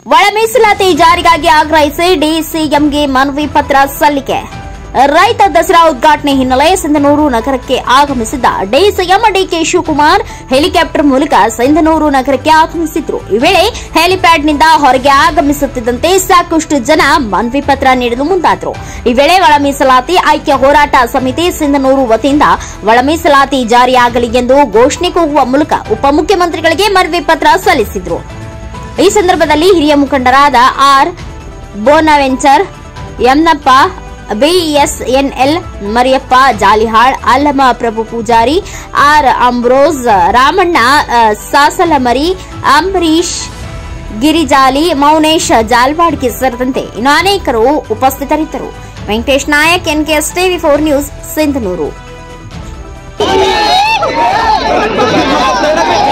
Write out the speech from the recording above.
ಒಳ ಮೀಸಲಾತಿ ಜಾರಿಗಾಗಿ ಆಗ್ರಹಿಸಿ ಡಿಸಿಎಂಗೆ ಮನವಿ ಪತ್ರ ಸಲ್ಲಿಕೆ ರೈತ ದಸರಾ ಉದ್ಘಾಟನೆ ಹಿನ್ನೆಲೆ ಸಿಂಧನೂರು ನಗರಕ್ಕೆ ಆಗಮಿಸಿದ್ದ ಡಿಸಿಎಂ ಡಿಕೆ ಶಿವಕುಮಾರ್ ಹೆಲಿಕಾಪ್ಟರ್ ಮೂಲಕ ಸಿಂಧನೂರು ನಗರಕ್ಕೆ ಆಗಮಿಸಿದ್ರು ಈ ವೇಳೆ ಹೆಲಿಪ್ಯಾಡ್ನಿಂದ ಹೊರಗೆ ಆಗಮಿಸುತ್ತಿದ್ದಂತೆ ಸಾಕಷ್ಟು ಜನ ಮನವಿ ಪತ್ರ ನೀಡಲು ಮುಂದಾದ್ರು ಈ ವೇಳೆ ಒಳ ಮೀಸಲಾತಿ ಆಯ್ಕೆ ಹೋರಾಟ ಸಮಿತಿ ಸಿಂಧನೂರು ವತಿಯಿಂದ ಒಳ ಮೀಸಲಾತಿ ಜಾರಿಯಾಗಲಿ ಎಂದು ಘೋಷಣೆ ಕೂಗುವ ಮೂಲಕ ಉಪಮುಖ್ಯಮಂತ್ರಿಗಳಿಗೆ ಮನವಿ ಪತ್ರ ಸಲ್ಲಿಸಿದ್ರು ಈ ಸಂದರ್ಭದಲ್ಲಿ ಹಿರಿಯ ಮುಖಂಡರಾದ R Bonaventure Yamnappa BSNL Mariyappa Jalihal Allama Prabhu Poojari R Ambrose Ramanna ಅ, ಸಾಸಲಮರಿ ಅಂಬರೀಶ್ ಗಿರಿಜಾಲಿ ಮೌನೇಶ್ ಜಾಲ್ವಾಡ್ಗೆ ಸೇರಿದಂತೆ ಇನ್ನು ಅನೇಕರು ಉಪಸ್ಥಿತರಿದ್ದರು Venkatesh Nayak NKS TV four news Sindhanur